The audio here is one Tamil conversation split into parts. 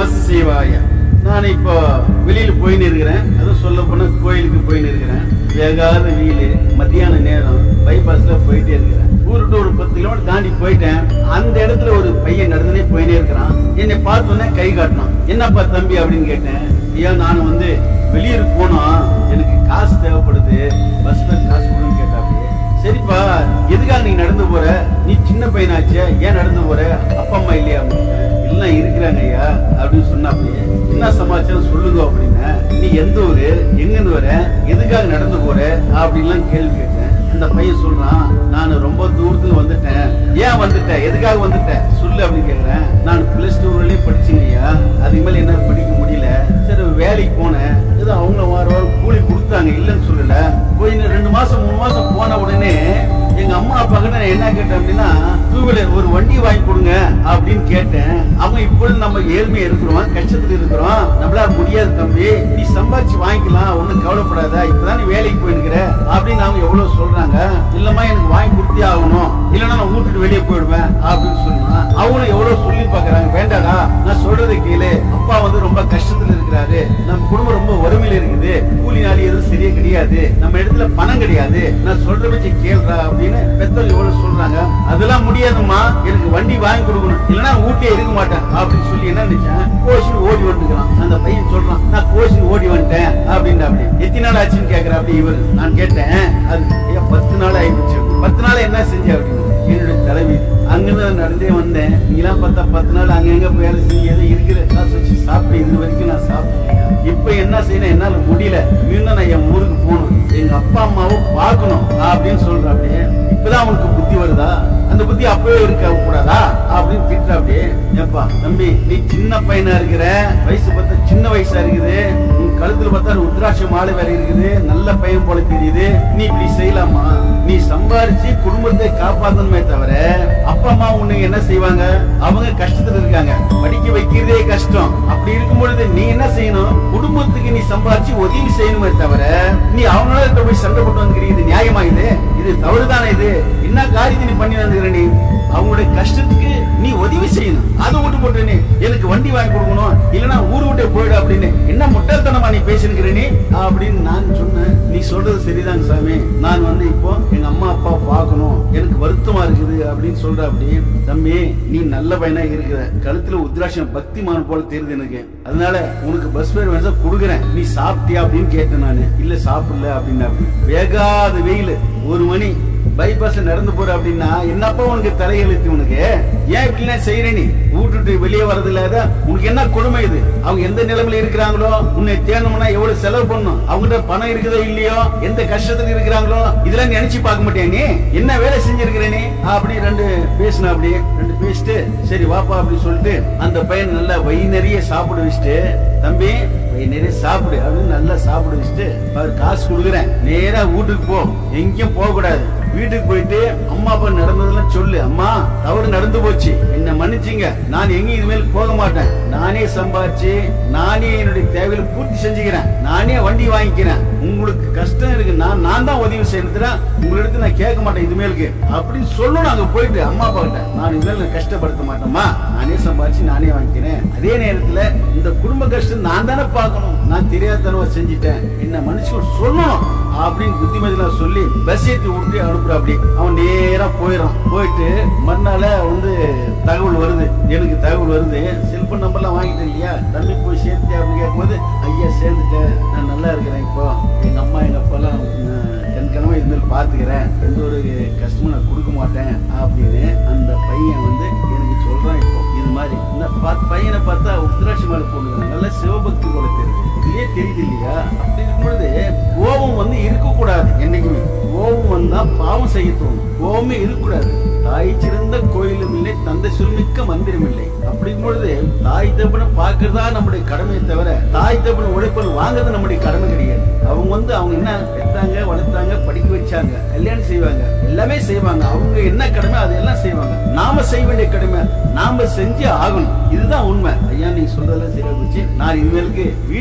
நம சிவாய நான் இப்போ வெளியில போயின்னு இருக்கிறேன் அதுவும் சொல்ல போனா கோயிலுக்கு போயின்னு இருக்கிறேன் வேகாத வெயில் மத்தியான நேரம் பைபாஸ்ல போயிட்டே இருக்கிறேன் ஊருட்டு ஒரு பத்து கிலோமீட்டர் தாண்டி போயிட்டேன் அந்த இடத்துல ஒரு பையன் நடந்துனே போயினே இருக்கிறான் என்னை பார்த்தோன்னே கை காட்டினான் என்னப்பா தம்பி அப்படின்னு கேட்டேன் ஐயா நான் வந்து வெளியூர் போனோம் எனக்கு காசு தேவைப்படுது பஸ் ஃபேர் காசு கொடுன்னு கேட்டாப்பே சரிப்பா எதுக்காக நீ நடந்து போற நீ சின்ன பையனாச்சே ஏன் நடந்து போற அப்பா அம்மா இல்லையா எல்லாம் இருக்கிறாங்க ஐயா அப்படின்னு சொன்னாப்பே என்ன சமாச்சாரம் சொல்லுங்க அப்படின்னா நீ எந்த ஊரு எங்கிருந்து வர எதுக்காக நடந்து போற அப்படின்லாம் கேள்வி கேட்டேன் அந்த பையன் சொல்றான் நான் ரொம்ப தூரத்துல வந்துட்டேன் ஏன் வந்துட்டேன் எதுக்காக வந்துட்டேன் சொல்லு அப்படின்னு கேக்குறேன் நான் பிளஸ் டூ வரையும் படிச்சேங்க ஐயா அதுக்கு மேல என்ன படிக்க முடியல சரி வேலைக்கு போனேன் ஏதோ அவங்க வார வாரம் கூலி கொடுத்தாங்க இல்லைன்னு சொல்லல கொஞ்சம் ரெண்டு மாசம் மூணு மாசம் போன உடனே எங்க அம்மா அப்பா கிட்ட நான் என்ன கேட்டேன் அப்படின்னா டூ வீலர் ஒரு வண்டி வாங்கி கொடுங்க அப்படின்னு கேட்டேன் அவங்க இப்பொழுது நம்ம ஏழ்மையா இருக்கிறோம் கஷ்டத்துல இருக்கிறோம் நம்மளால முடியாது தம்பி நீ சம்பாதிச்சு வாங்கிக்கலாம் ஒண்ணும் கவலைப்படாத இப்பதான் நீ வேலைக்கு போயிருக்கிற அப்படின்னு அவங்க எவ்வளவு சொல்றாங்க இல்லம்மா எனக்கு வாங்கி கொடுத்தே ஆகணும் இல்லைன்னா நான் வீட்டுட்டு வெளியே போயிடுவேன் அப்படின்னு சொன்னா அவங்களும் எவ்வளவு சொல்லி பாக்குறாங்க வேண்டாடா நான் சொல்றதை கேளு அப்பா வந்து ரொம்ப கஷ்டத்துல இருக்கிறாரு நம்ம குடும்பம் ரொம்ப வறுமையில இருக்குது கூலி நாளி எதுவும் சரியா கிடையாது நம்ம இடத்துல பணம் கிடையாது நான் சொல்ற வச்சு கேள்றா அப்படின்னு பெத்தவங்க எவ்வளவு சொல்றாங்க அதெல்லாம் முடியாதும்மா எனக்கு வண்டி வாங்கி கொடுக்கணும் இல்லைன்னா வீட்லயே இருக்க மாட்டேன் அப்படின்னு சொல்லி என்ன நினைச்சேன் கோஷன் ஓடி வந்துக்கிறான் அந்த பையன் சொல்றான் நான் கோஷன் ஓடி வந்துட்டேன் அப்படின்னு அப்படி எத்தனை நாள் ஆச்சுன்னு கேக்குற அப்படி இவர் நான் கேட்டேன் அது ஐயா, பத்து நாள் ஆயிடுச்சு பத்து நாள் என்ன செஞ்ச அப்படின்னு என்னுடைய தலைவி அங்கிருந்து நான் நடந்தே வந்தேன் நீங்களாம் பார்த்தா பத்து நாள் அங்க எங்க வேலை செஞ்சு எதுவும் இருக்கிற காசு வச்சு சாப்பிட்டு இது வரைக்கும் நான் சாப்பிட்டேன் இப்ப என்ன செய்யணும் என்னால முடியல மீண்டும் நான் என் ஊருக்கு போகணும் எங்க அப்பா அம்மாவை பார்க்கணும் அப்படின்னு சொல்றேன் அப்படியே இப்பதான் அவனுக்கு புத்தி வருதா அந்த புத்தி அப்பவே இருக்க கூடாதா அப்படின்னு திட்டுற அப்படியே ஏப்பா தம்பி நீ சின்ன பையனா இருக்கிற வயசு பார்த்தா சின்ன வயசா இருக்குது உன் கழுத்துல பார்த்தா உத்ராட்ச மாலை வேற இருக்குது நல்ல பையன் போல தெரியுது நீ இப்படி செய்யலாமா நீ சம்பாரிச்சு குடும்பத்தை காப்பாத்தணுமே தவிர அப்பா அம்மா உன்னை என்ன செய்வாங்க அவங்க கஷ்டத்துல இருக்காங்க படிக்க வைக்கிறதே கஷ்டம் அப்படி இருக்கும் பொழுது நீ என்ன செய்யணும் குடும்பத்துக்கு நீ சம்பாரிச்சு உதவி செய்யணுமே தவிர நீ அவங்களால கிட்ட போய் சண்டை போட்டு வந்துக்கிறீங்க இது நியாயமா இது இது தவறுதானே இது என்ன காரியத்தை நீ பண்ணி வந்துக்கிற நீ அவங்களுடைய கஷ்டத்துக்கு நீ உதவி செய்யணும் அதை விட்டு போட்டு நீ எனக்கு வண்டி வாங்கி கொடுக்கணும் இல்லைன்னா ஊரு விட்டே போயிடு அப்படின்னு என்ன முட்டாள்தனமா நீ பேசினுக்கிற நீ அப்படின்னு நான் சொன்னேன் நீ சொல்றது சரிதாங்க சாமி நான் வந்து இப்போ எங்க அம்மா அப்பா பார்க்கணும் எனக்கு வருத்தமா இருக்குது அப்படின்னு சொல்ற அப்படி தம்பி நீ நல்ல பையனா இருக்கிற கழுத்துல உத்ராட்சம் பக்திமான் போல தெரியுது எனக்கு அதனால உனக்கு பஸ் ஃபேர் வேணா கொடுக்குறேன் நீ சாப்பிட்டியா அப்படின்னு கேட்டேன் நானு இல்ல சாப்பிடல அப்படின்னு வேகாத வெயில் ஒரு மணி பைபாஸ் நடந்து போற அப்படின்னா என்னப்பா உனக்கு தலையெழுத்து உனக்கு ஏன் இப்படிலாம் செய்யற நீ விட்டுட்டு வெளியே வர்றது இல்லாத உனக்கு என்ன கொடுமை இது அவங்க எந்த நிலைமையில இருக்கிறாங்களோ உன்னை தேடணும்னா எவ்வளவு செலவு பண்ணும் அவங்ககிட்ட பணம் இருக்குதோ இல்லையோ எந்த கஷ்டத்துல இருக்கிறாங்களோ இதெல்லாம் நினைச்சு பார்க்க மாட்டியா நீ என்ன வேலை செஞ்சிருக்கிற நீ அப்படி ரெண்டு பேசின அப்படி ரெண்டு பேசிட்டு சரி வாப்பா அப்படி சொல்லிட்டு அந்த பையன் நல்லா வயிறு நிறைய சாப்பிட வச்சுட்டு தம்பி வயிறு நிறைய சாப்பிடு அப்படின்னு நல்லா சாப்பிட வச்சுட்டு அவர் காசு கொடுக்குறேன் நேரா வீட்டுக்கு போ எங்கேயும் போக கூடாது வீட்டுக்கு போயிட்டு அம்மா அப்பா நடந்ததெல்லாம் சொல்லு அம்மா தவறு நடந்து போச்சு என்ன மன்னிச்சிங்க நான் எங்கேயும் இனிமேல் போக மாட்டேன் நானே சம்பாதிச்சு நானே என்னுடைய தேவைகளை பூர்த்தி செஞ்சுக்கிறேன் நானே வண்டி வாங்கிக்கிறேன் உங்களுக்கு கஷ்டம் இருக்கு நான் நான் தான் உதவி செய்யறதுனா உங்களிடத்து நான் கேட்க மாட்டேன் இதுமேலுக்கு அப்படின்னு சொல்லணும் அங்க போயிட்டு அம்மா அப்பா கிட்ட நான் இனிமேல் நான் கஷ்டப்படுத்த மாட்டேம்மா நானே சம்பாதிச்சு நானே வாங்கிக்கிறேன் அதே நேரத்துல இந்த குடும்ப கஷ்டம் நான் தானே பார்க்கணும் நான் தெரியாதனவா செஞ்சுட்டேன் என்ன மனுஷன் சொல்லணும் அப்படின்னு புத்திமதிலாம் சொல்லி பஸ் ஏற்றி விட்டு அனுப்புற அப்படி அவன் நேரா போயிடறான் போயிட்டு மறுநாள வந்து தகவல் வருது எனக்கு தகவல் வருது செல்போன் நம்பர்லாம் வாங்கிட்டேன் இல்லையா தம்பி போய் சேர்த்து அப்படின்னு கேட்கும்போது ஐயா சேர்ந்துட்டேன் நான் நல்லா இருக்கிறேன் இப்போ எங்க அம்மா எங்க அப்பாலாம் கண்கணமா இதுமாதிரி பார்த்துக்கிறேன் எந்த ஒரு கஷ்டமும் நான் கொடுக்க மாட்டேன் அப்படின்னு அந்த பையன் வந்து எனக்கு சொல்றான் இப்போ இது மாதிரி இந்த பா- பையனை பார்த்தா உத்ராட்சி மேல போடுறாங்க நல்ல சிவபக்தி போல தெரியுது இதுலயே தெரியுது இல்லையா அப்படி இருக்கும்பொழுது கோபம் வந்து இருக்கக்கூடாது என்னைக்குமே கோபம் வந்தா பாவம் செய்ய தோணும் கோபமே இருக்கக்கூடாது தாய் சிறந்த கோயிலும் இல்லை தந்தை சொல்மிக்க மந்திரம் இல்லை அப்படி இருக்கும் பொழுது தாய் தப்பனை பார்க்கறதா நம்முடைய கடமையை தவிர தாய் தப்பனை உழைப்பல் வாங்குறது நம்முடைய கடமை கிடையாது அவங்க வந்து அவங்க என்ன பெத்தாங்க வளர்த்தாங்க படிக்க வச்சாங்க கல்யாணம் செய்வாங்க எல்லாமே செய்வாங்க அவங்க என்ன கடமை அதெல்லாம் செய்வாங்க நாம செய்ய வேண்டிய கடமை நாம செஞ்சு ஆகணும் இதுதான் உண்மை ஐயா நீங்க சொல்றதெல்லாம் சரியா போச்சு நான் இனிமேலுக்கு வீட்டுக்கு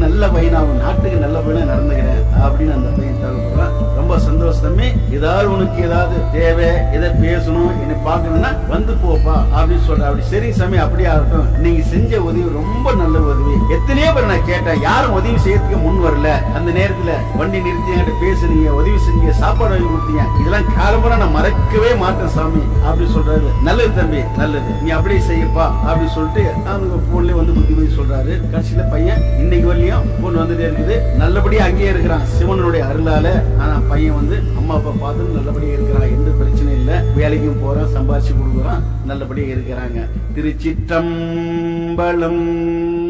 நல்ல பையனாகும் நாட்டுக்கு நல்ல பையனா நடந்துக்கிறேன் அப்படின்னு அந்த பையன் தகவல் ரொம்ப சந்தோஷம் தம்பி ஏதாவது உனக்கு ஏதாவது தேவை எதை பேசணும் என்ன பார்க்கணும்னா வந்து போப்பா அப்படின்னு சொல்ற அப்படி சரி சாமி அப்படியே ஆகட்டும் நீங்க செஞ்ச உதவி ரொம்ப நல்ல உதவி எத்தனையோ பேர் நான் கேட்டேன் யாரும் உதவி செய்யறதுக்கு முன் வரல அந்த நேரத்துல வண்டி நிறுத்தி என்கிட்ட பேசுனீங்க உதவி செஞ்சீங்க சாப்பாடு வாங்கி கொடுத்தீங்க இதெல்லாம் காலம்புற நான் மறக்கவே மாட்டேன் சாமி அப்படி சொல்றாரு நல்லது தம்பி நல்லது நீ அப்படியே செய்யப்பா அப்படின்னு சொல்லிட்டு அவங்க போன்லயே வந்து புத்தி புத்தி சொல்றாரு கடைசியில பையன் இன்னைக்கு வரலையும் போன் வந்துட்டே இருக்குது நல்லபடியா அங்கேயே இருக்கிறான் சிவனுடைய அருளால ஆனா பையன் வந்து அம்மா அப்பா பார்த்து நல்லபடியா இருக்கிறான் எந்த பிரச்சனையும் இல்ல வேலைக்கும் போறான் சம்பாதிச்சு கொடுக்குறான் நல்லபடியா இருக்கிறாங்க திருச்சிற்றம்பலம்